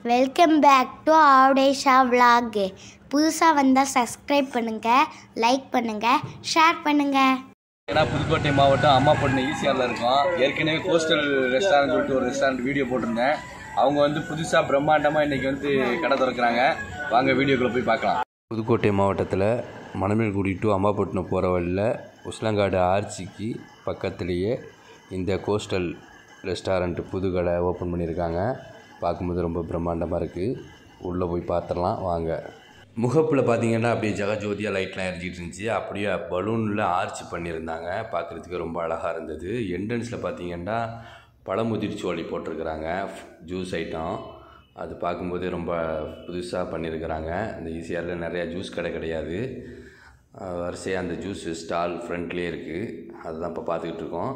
welcome back to ஆவுடேஷா vlog புதுசாக வந்தால் சப்ஸ்கிரைப் பண்ணுங்கள் லைக் பண்ணுங்கள் ஷேர் பண்ணுங்கள் ஏன்னா புதுக்கோட்டை மாவட்டம் அம்மாப்பட்டினம் ஈசிஆரில் இருக்கோம் ஏற்கனவே கோஸ்டல் ரெஸ்டாரண்ட் சொல்லிட்டு ஒரு ரெஸ்டாரண்ட் வீடியோ போட்டிருந்தேன் அவங்க வந்து புதுசாக பிரம்மாண்டமாக இன்னைக்கு வந்து கடை திறக்கிறாங்க வாங்க வீடியோக்குள்ளே போய் பார்க்கலாம் புதுக்கோட்டை மாவட்டத்தில் மணமேல்குடி டு அம்மாப்பட்டினம் போகிற வழியில் உஸ்லங்காடு ஆர்ச்சிக்கு பக்கத்துலேயே இந்த கோஸ்டல் ரெஸ்டாரண்ட் புது கடை ஓப்பன் பண்ணியிருக்காங்க பார்க்கும்போது ரொம்ப பிரம்மாண்டமாக இருக்குது உள்ளே போய் பார்த்துடலாம் வாங்க முகப்பில் பார்த்தீங்கன்னா அப்படியே ஜெகஜோதியாக லைட்லாம் எரிஞ்சிட்டு இருந்துச்சு அப்படியே பலூனில் ஆர்ச் பண்ணியிருந்தாங்க பார்க்குறதுக்கு ரொம்ப அழகாக இருந்தது என்ட்ரன்ஸில் பார்த்தீங்கன்னா பழமுதிர்ச்சோலை போட்டிருக்கிறாங்க ஜூஸ் ஐட்டம் அது பார்க்கும்போது ரொம்ப புதுசாக பண்ணியிருக்கிறாங்க இந்த ஈஸியாரில் நிறையா ஜூஸ் கடை கிடையாது அஹ் வரிசையாக அந்த ஜூஸ் ஸ்டால் ஃப்ரண்ட்லேயே இருக்குது அதுதான் இப்போ பார்த்துக்கிட்டு இருக்கோம்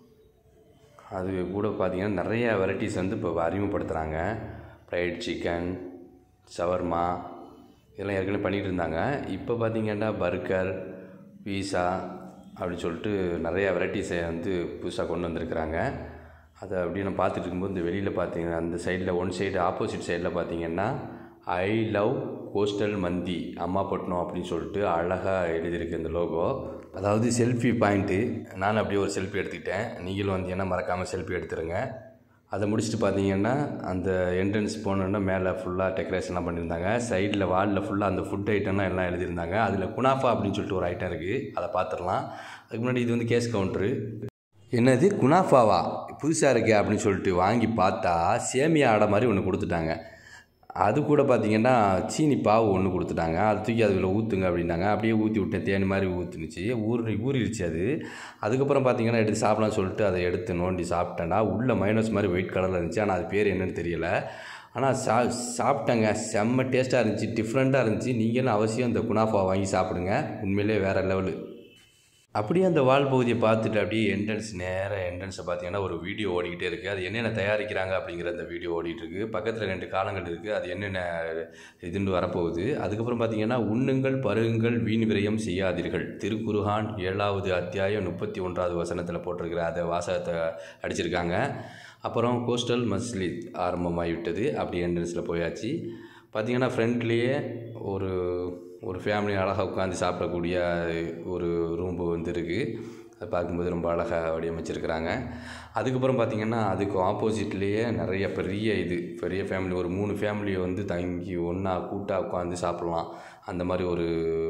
அது கூட பார்த்தீங்கன்னா நிறைய வெரைட்டிஸ் வந்து இப்போ அறிமுகப்படுத்துகிறாங்க ஃப்ரைட் சிக்கன் ஷவர்மா இதெல்லாம் ஏற்கனவே பண்ணிகிட்டு இருந்தாங்க இப்போ பார்த்தீங்கன்னா பர்கர் பீஸா அப்படின்னு சொல்லிட்டு நிறைய வெரைட்டிஸை வந்து புதுசாக கொண்டு வந்திருக்கிறாங்க அதை அப்படியே நான் பார்த்துட்டு இருக்கும்போது இந்த வெளியில் பார்த்தீங்கன்னா அந்த சைடில் ஒன் சைடு ஆப்போசிட் சைடில் பார்த்தீங்கன்னா ஐ லவ் கோஸ்டல் மந்தி அம்மாப்பட்டினம் அப்படின்னு சொல்லிட்டு அழகாக எழுதியிருக்கு இந்த லோகோ அதாவது செல்ஃபி பாயிண்ட்டு நான் அப்படியே ஒரு செல்ஃபி எடுத்துக்கிட்டேன் நீங்களும் வந்தீங்கன்னா மறக்காமல் செல்ஃபி எடுத்துருங்க அதை முடிச்சுட்டு பார்த்தீங்கன்னா அந்த என்ட்ரன்ஸ் போனோன்னா மேலே ஃபுல்லாக டெக்கரேஷன்லாம் பண்ணியிருந்தாங்க சைடில் வாலில் ஃபுல்லாக அந்த ஃபுட் ஐட்டம்லாம் எல்லாம் எழுதியிருந்தாங்க அதில் குனாஃபா அப்படின்னு சொல்லிட்டு ஒரு ஐட்டம் இருக்குது அதை பார்த்துடலாம் அதுக்கு முன்னாடி இது வந்து கேஸ் கவுண்ட்ரு என்னது குனாஃபாவா புதுசாக இருக்கே அப்படின்னு சொல்லிட்டு வாங்கி பார்த்தா சேமியா ஆடை மாதிரி ஒன்று கொடுத்துட்டாங்க அது கூட பார்த்தீங்கன்னா சீனி பாவு ஒன்று கொடுத்துட்டாங்க அது தூக்கி அதில் ஊற்றுங்க அப்படின்னாங்க அப்படியே ஊற்றி விட்டேன் தேனி மாதிரி ஊற்றுனுச்சு ஊறி ஊறிடுச்சு அது அதுக்கப்புறம் பார்த்தீங்கன்னா எடுத்து சாப்பிடலாம்னு சொல்லிட்டு அதை எடுத்து நோண்டி சாப்பிட்டேன்டா உள்ள மைனஸ் மாதிரி ஒயிட் கலரில் இருந்துச்சு ஆனால் அது பேர் என்னன்னு தெரியல ஆனால் சா சாப்பிட்டேங்க செம்ம டேஸ்ட்டாக இருந்துச்சு டிஃப்ரெண்ட்டாக இருந்துச்சு நீங்களும் அவசியம் இந்த குனாஃபா வாங்கி சாப்பிடுங்க உண்மையிலே வேறு லெவலு அப்படியே அந்த வால் பகுதியை பார்த்துட்டு அப்படியே என்ட்ரன்ஸ் நேராக என்ட்ரன்ஸை பார்த்தீங்கன்னா ஒரு வீடியோ ஓடிக்கிட்டே இருக்குது அது என்னென்ன தயாரிக்கிறாங்க அப்படிங்கிற அந்த வீடியோ ஓடிட்டு இருக்கு பக்கத்தில் ரெண்டு காலங்கள் இருக்குது அது என்னென்ன இதுன்னு வரப்போகுது அதுக்கப்புறம் பார்த்தீங்கன்னா உண்ணுங்கள் பருகுங்கள் வீண் விரயம் செய்யாதீர்கள் திருக்குருகான் ஏழாவது அத்தியாயம் முப்பத்தி ஒன்றாவது வசனத்தில் போட்டிருக்கிற அந்த வாசகத்தை அடிச்சிருக்காங்க அப்புறம் கோஸ்டல் மஸ்லித் ஆரம்பமாகிவிட்டது அப்படி என்ட்ரன்ஸில் போயாச்சு பார்த்தீங்கன்னா ஃப்ரண்ட்லேயே ஒரு ஒரு ஃபேமிலி அழகாக உட்காந்து சாப்பிடக்கூடிய ஒரு ரூம் வந்து இருக்குது அதை பார்க்கும்போது ரொம்ப அழகாக வடிவமைச்சிருக்கிறாங்க அதுக்கப்புறம் பார்த்திங்கன்னா அதுக்கு ஆப்போசிட்லேயே நிறைய பெரிய இது பெரிய ஃபேமிலி ஒரு மூணு ஃபேமிலியை வந்து தங்கி ஒன்றா கூட்டாக உட்காந்து சாப்பிட்லாம் அந்த மாதிரி ஒரு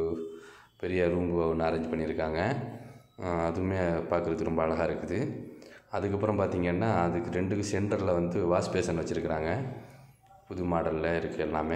பெரிய ரூம் ஒன்று அரேஞ்ச் பண்ணியிருக்காங்க அஹ் அதுவுமே பார்க்குறதுக்கு ரொம்ப அழகாக இருக்குது அதுக்கப்புறம் பார்த்திங்கன்னா அதுக்கு ரெண்டுக்கு சென்டரில் வந்து வாஷ் பேசன் வச்சுருக்குறாங்க புது மாடலில் இருக்குது எல்லாமே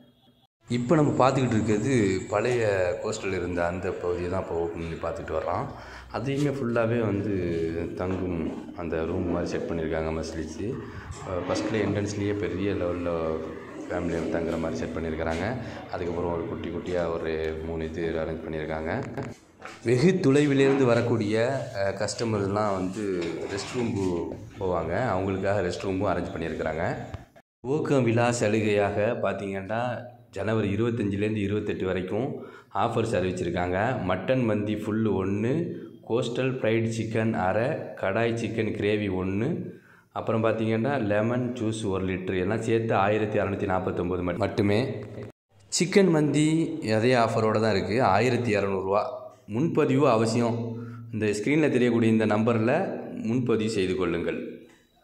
இப்போ நம்ம பார்த்துக்கிட்டு இருக்கிறது பழைய கோஸ்டல் இருந்த அந்த பகுதியை தான் இப்போ ஓப்பன் பண்ணி பார்த்துட்டு வர்றோம் அதையுமே ஃபுல்லாகவே வந்து தங்கும் அந்த ரூம் மாதிரி செட் பண்ணியிருக்காங்க மஸ்லிச்சு ஃபஸ்ட்டில் என்ட்ரன்ஸ்லேயே பெரிய லெவலில் ஃபேமிலி தங்குற மாதிரி செட் பண்ணியிருக்கிறாங்க அதுக்கப்புறம் ஒரு குட்டி குட்டியாக ஒரு மூணு இது அரேஞ்ச் பண்ணியிருக்காங்க வெகு தொலைவிலிருந்து வரக்கூடிய கஸ்டமர்லாம் வந்து ரெஸ்ட் ரூம்பு போவாங்க அவங்களுக்காக ரெஸ்ட் ரூமும் அரேஞ்ச் பண்ணியிருக்கிறாங்க ஊக்கம் விழா சலுகையாக பார்த்தீங்கன்னா ஜனவரி இருபத்தஞ்சிலேருந்து இருபத்தெட்டு வரைக்கும் ஆஃபர்ஸ் அறிவிச்சிருக்காங்க மட்டன் மந்தி ஃபுல்லு ஒன்று கோஸ்டல் ஃப்ரைட் சிக்கன் அரை கடாய் சிக்கன் கிரேவி ஒன்று அப்புறம் பார்த்தீங்கன்னா லெமன் ஜூஸ் ஒரு லிட்ரு எல்லாம் சேர்த்து ஆயிரத்தி அறநூற்றி நாற்பத்தொம்போது மட்டுமே சிக்கன் மந்தி அதே ஆஃபரோடு தான் இருக்குது ஆயிரத்தி இரநூறுவா முன்பதிவு அவசியம் இந்த ஸ்க்ரீனில் தெரியக்கூடிய இந்த நம்பரில் முன்பதிவு செய்து கொள்ளுங்கள்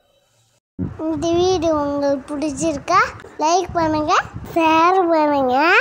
இந்த வீடியோ உங்களுக்கு பிடிச்சிருக்கா லைக் பண்ணுங்கள் ஷேர் பண்ணுங்கள்